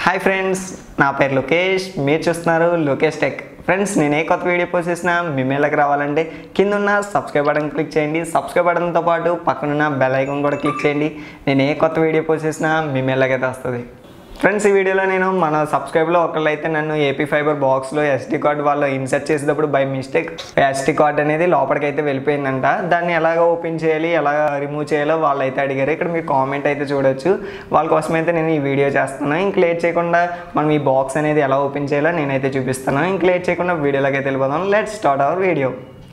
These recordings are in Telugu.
హాయ్ ఫ్రెండ్స్ నా పేరు లోకేష్ మీరు చూస్తున్నారు లోకేష్ టెక్ ఫ్రెండ్స్ నేను ఏ కొత్త వీడియో పోస్ట్ చేసినా మీ మేళకి రావాలంటే కింద ఉన్న సబ్స్క్రైబ్ బటన్ క్లిక్ చేయండి సబ్స్క్రైబ్ బటన్తో పాటు పక్కనున్న బెల్ ఐకాన్ కూడా క్లిక్ చేయండి నేను ఏ కొత్త వీడియో పోస్ట్ చేసినా మీ మేళకైతే వస్తుంది ఫ్రెండ్స్ ఈ వీడియోలో నేను మన సబ్స్క్రైబ్లో ఒకళ్ళైతే నన్ను ఏపీ ఫైబర్ బాక్స్లో ఎస్టీ కార్డ్ వాళ్ళు ఇన్సర్ట్ చేసేటప్పుడు బై మిస్టేక్ ఎస్టీ కార్డ్ అనేది లోపలికి అయితే వెళ్ళిపోయిందంట దాన్ని ఎలాగ ఓపెన్ చేయాలి ఎలా రిమూవ్ చేయాలో వాళ్ళు అయితే అడిగారు ఇక్కడ మీరు కామెంట్ అయితే చూడొచ్చు వాళ్ళ కోసం అయితే నేను ఈ వీడియో చేస్తాను ఇంక లేట్ చేయకుండా మనం ఈ బాక్స్ అనేది ఎలా ఓపెన్ చేయాలో నేనైతే చూపిస్తాను ఇంక లేట్ చేయకుండా వీడియోలోకి అయితే వెళ్ళిపోదాం let start our video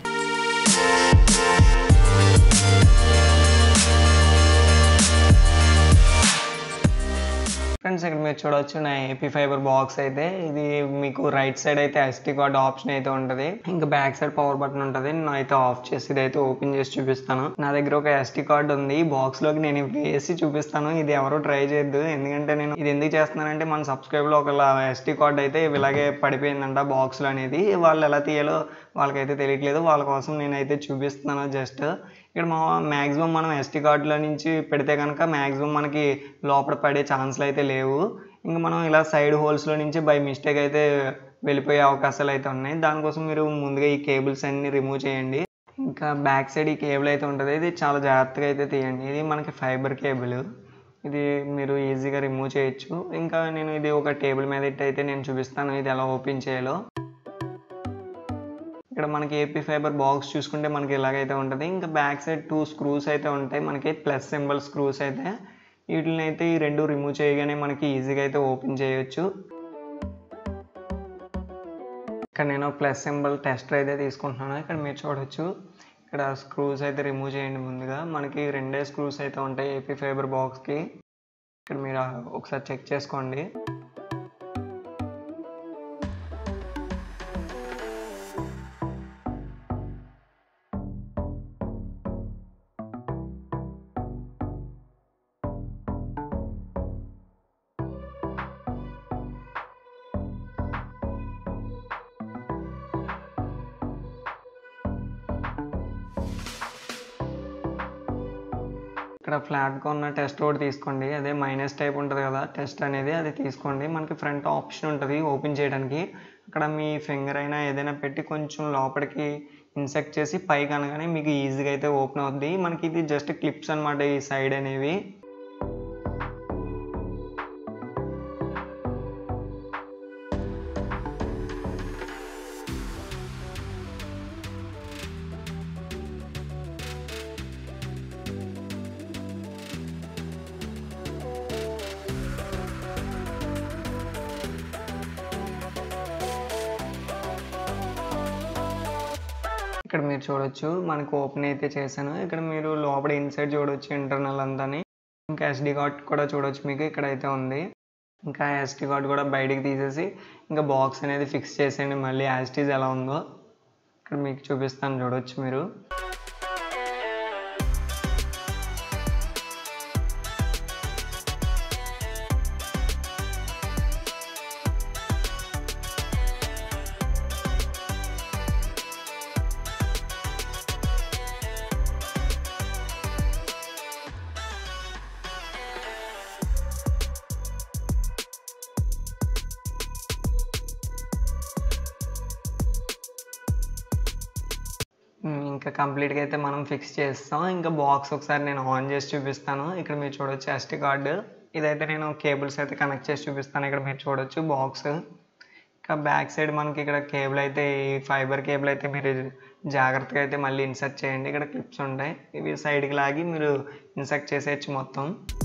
friends ఇక్కడ మీరు చూడొచ్చు నా ఏపీ ఫైబర్ బాక్స్ అయితే ఇది మీకు రైట్ సైడ్ అయితే ఎస్టీ కార్డ్ ఆప్షన్ అయితే ఉంటుంది ఇంకా బ్యాక్ సైడ్ పవర్ బటన్ ఉంటుంది నేను అయితే ఆఫ్ చేసి ఇది అయితే ఓపెన్ చేసి చూపిస్తాను నా దగ్గర ఒక ఎస్టీ కార్డ్ ఉంది ఈ బాక్స్ లోకి నేను వేసి చూపిస్తాను ఇది ఎవరు ట్రై చేయొద్దు ఎందుకంటే నేను ఇది ఎందుకు చేస్తున్నానంటే మన సబ్స్క్రైబ్ లో ఒక ఎస్టీ కార్డ్ అయితే ఇలాగే పడిపోయిందంట బాక్స్ లో అనేది వాళ్ళు ఎలా తీయాలో వాళ్ళకైతే తెలియట్లేదు వాళ్ళ కోసం నేనైతే చూపిస్తున్నాను జస్ట్ ఇక్కడ మా మ్యాక్సిమం మనం ఎస్టీ కార్డులో నుంచి పెడితే కనుక మ్యాక్సిమం మనకి లోపల పడే ఛాన్స్లు అయితే లేవు ఇంకా మనం ఇలా సైడ్ హోల్స్లో నుంచి బై మిస్టేక్ అయితే వెళ్ళిపోయే అవకాశాలు అయితే ఉన్నాయి దానికోసం మీరు ముందుగా ఈ కేబుల్స్ అన్ని రిమూవ్ చేయండి ఇంకా బ్యాక్ సైడ్ ఈ కేబుల్ అయితే ఉంటుంది ఇది చాలా జాగ్రత్తగా అయితే తీయండి ఇది మనకి ఫైబర్ కేబుల్ ఇది మీరు ఈజీగా రిమూవ్ చేయొచ్చు ఇంకా నేను ఇది ఒక టేబుల్ మీద ఇట్టి అయితే నేను చూపిస్తాను ఇది ఎలా ఓపెన్ చేయాలో ఇక్కడ మనకి ఏపీ ఫైబర్ బాక్స్ చూసుకుంటే మనకి ఇలాగైతే ఉంటుంది ఇంకా బ్యాక్ సైడ్ టూ స్క్రూస్ అయితే ఉంటాయి మనకి ప్లస్ సింబల్ స్క్రూస్ అయితే వీటిని అయితే ఈ రెండు రిమూవ్ చేయగానే మనకి ఈజీగా అయితే ఓపెన్ చేయొచ్చు ఇక్కడ నేను ప్లస్ సింబల్ టెస్టర్ అయితే తీసుకుంటున్నాను ఇక్కడ మీరు చూడొచ్చు ఇక్కడ స్క్రూస్ అయితే రిమూవ్ చేయండి ముందుగా మనకి రెండే స్క్రూస్ అయితే ఉంటాయి ఏపీ ఫైబర్ బాక్స్కి ఇక్కడ మీరు ఒకసారి చెక్ చేసుకోండి ఇక్కడ ఫ్లాట్గా ఉన్న టెస్ట్ ఒకటి తీసుకోండి అదే మైనస్ టైప్ ఉంటుంది కదా టెస్ట్ అనేది అది తీసుకోండి మనకి ఫ్రంట్ ఆప్షన్ ఉంటుంది ఓపెన్ చేయడానికి అక్కడ మీ ఫింగర్ అయినా ఏదైనా పెట్టి కొంచెం లోపలికి ఇన్సెక్ట్ చేసి పైకి అనగానే మీకు ఈజీగా అయితే ఓపెన్ అవుద్ది మనకి ఇది జస్ట్ క్లిప్స్ అనమాట ఈ సైడ్ అనేవి ఇక్కడ మీరు చూడొచ్చు మనకు ఓపెన్ అయితే చేశాను ఇక్కడ మీరు లోపల ఇన్సైడ్ చూడొచ్చు ఇంటర్నల్ అంతాని ఇంకా ఎస్డి కార్డ్ కూడా చూడొచ్చు మీకు ఇక్కడ అయితే ఉంది ఇంకా ఎస్డి కార్డ్ కూడా బయటికి తీసేసి ఇంకా బాక్స్ అనేది ఫిక్స్ చేసేయండి మళ్ళీ యాస్టీజ్ ఎలా ఉందో ఇక్కడ మీకు చూపిస్తాను చూడొచ్చు మీరు ఇంకా కంప్లీట్గా అయితే మనం ఫిక్స్ చేస్తాం ఇంకా బాక్స్ ఒకసారి నేను ఆన్ చేసి చూపిస్తాను ఇక్కడ మీరు చూడొచ్చు ఎస్టీ కార్డు ఇదైతే నేను కేబుల్స్ అయితే కనెక్ట్ చేసి చూపిస్తాను ఇక్కడ మీరు చూడొచ్చు బాక్స్ ఇంకా బ్యాక్ సైడ్ మనకి ఇక్కడ కేబుల్ అయితే ఈ ఫైబర్ కేబుల్ అయితే మీరు జాగ్రత్తగా అయితే మళ్ళీ ఇన్సర్ట్ చేయండి ఇక్కడ క్లిప్స్ ఉంటాయి ఇవి సైడ్కి లాగి మీరు ఇన్సర్ట్ చేసేయచ్చు మొత్తం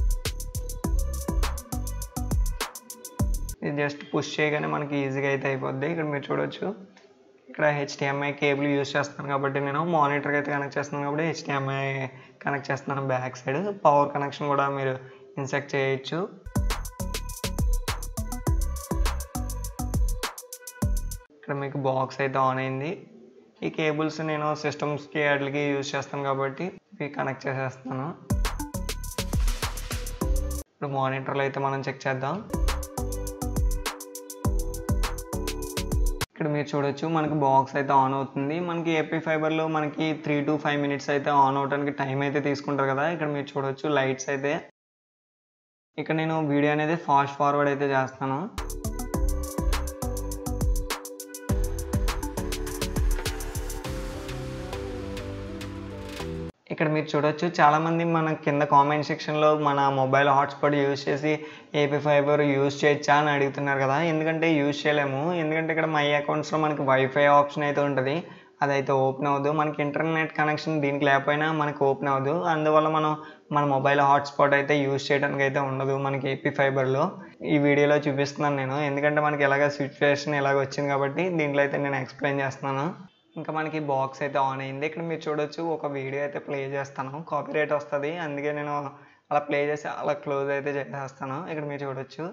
ఇది జస్ట్ పుష్ చేయగానే మనకి ఈజీగా అయితే అయిపోద్ది ఇక్కడ మీరు చూడొచ్చు ఇక్కడ హెచ్డిఎంఐ కేబుల్ యూస్ చేస్తున్నాను కాబట్టి నేను మానిటర్కి అయితే కనెక్ట్ చేస్తున్నాను కాబట్టి హెచ్డిఎంఐ కనెక్ట్ చేస్తున్నాను బ్యాక్ సైడ్ పవర్ కనెక్షన్ కూడా మీరు ఇన్సెక్ట్ చేయొచ్చు ఇక్కడ మీకు బాక్స్ అయితే ఆన్ అయింది ఈ కేబుల్స్ నేను సిస్టమ్స్కి వాటికి యూజ్ చేస్తాను కాబట్టి ఇవి కనెక్ట్ చేసేస్తాను ఇప్పుడు మానిటర్లో అయితే మనం చెక్ చేద్దాం ఇక్కడ మీరు చూడొచ్చు మనకి బాక్స్ అయితే ఆన్ అవుతుంది మనకి ఏపీ ఫైబర్లో మనకి త్రీ టు ఫైవ్ మినిట్స్ అయితే ఆన్ అవడానికి టైం అయితే తీసుకుంటారు కదా ఇక్కడ మీరు చూడొచ్చు లైట్స్ అయితే ఇక్కడ నేను వీడియో అనేది ఫాస్ట్ ఫార్వర్డ్ అయితే చేస్తాను ఇక్కడ మీరు చూడొచ్చు చాలామంది మన కింద కామెంట్ సెక్షన్లో మన మొబైల్ హాట్స్పాట్ యూజ్ చేసి ఏపీ ఫైబర్ యూజ్ చేయొచ్చా అని అడుగుతున్నారు కదా ఎందుకంటే యూజ్ చేయలేము ఎందుకంటే ఇక్కడ మై అకౌంట్స్లో మనకి వైఫై ఆప్షన్ అయితే ఉంటుంది అదైతే ఓపెన్ అవ్వదు మనకి ఇంటర్నెట్ కనెక్షన్ దీనికి లేకపోయినా మనకి ఓపెన్ అవ్వదు అందువల్ల మనం మన మొబైల్ హాట్స్పాట్ అయితే యూజ్ చేయడానికి అయితే ఉండదు మనకి ఏపీ ఫైబర్లో ఈ వీడియోలో చూపిస్తున్నాను నేను ఎందుకంటే మనకి ఎలాగ సిచ్యువేషన్ ఎలాగ వచ్చింది కాబట్టి దీంట్లో అయితే నేను ఎక్స్ప్లెయిన్ చేస్తున్నాను ఇంకా మనకి బాక్స్ అయితే ఆన్ అయింది ఇక్కడ మీరు చూడొచ్చు ఒక వీడియో అయితే ప్లే చేస్తాను కాపీరైట్ వస్తుంది అందుకే నేను అలా ప్లే చేసి అలా క్లోజ్ అయితే చేసేస్తాను ఇక్కడ మీరు చూడొచ్చు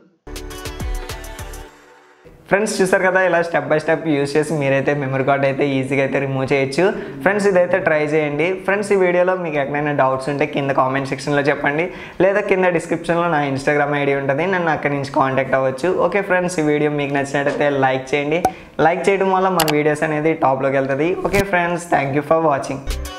ఫ్రెండ్స్ చూసారు కదా ఇలా స్టెప్ బై స్టెప్ యూస్ చేసి మీరైతే మెమరీ కార్డ్ అయితే ఈజీగా అయితే రిమూవ్ చేయొచ్చు ఫ్రెండ్స్ ఇదైతే ట్రై చేయండి ఫ్రెండ్స్ ఈ వీడియోలో మీకు ఎక్కడైనా డౌట్స్ ఉంటే కింద కామెంట్ సెక్షన్లో చెప్పండి లేదా కింద డిస్క్రిప్షన్లో నా ఇన్స్టాగ్రామ్ ఐడి ఉంటుంది నన్ను అక్కడి నుంచి కాంటాక్ట్ అవ్వచ్చు ఓకే ఫ్రెండ్స్ ఈ వీడియో మీకు నచ్చినట్టయితే లైక్ చేయండి లైక్ చేయడం వల్ల మన వీడియోస్ అనేది టాప్లోకి వెళ్తుంది okay friends thank you for watching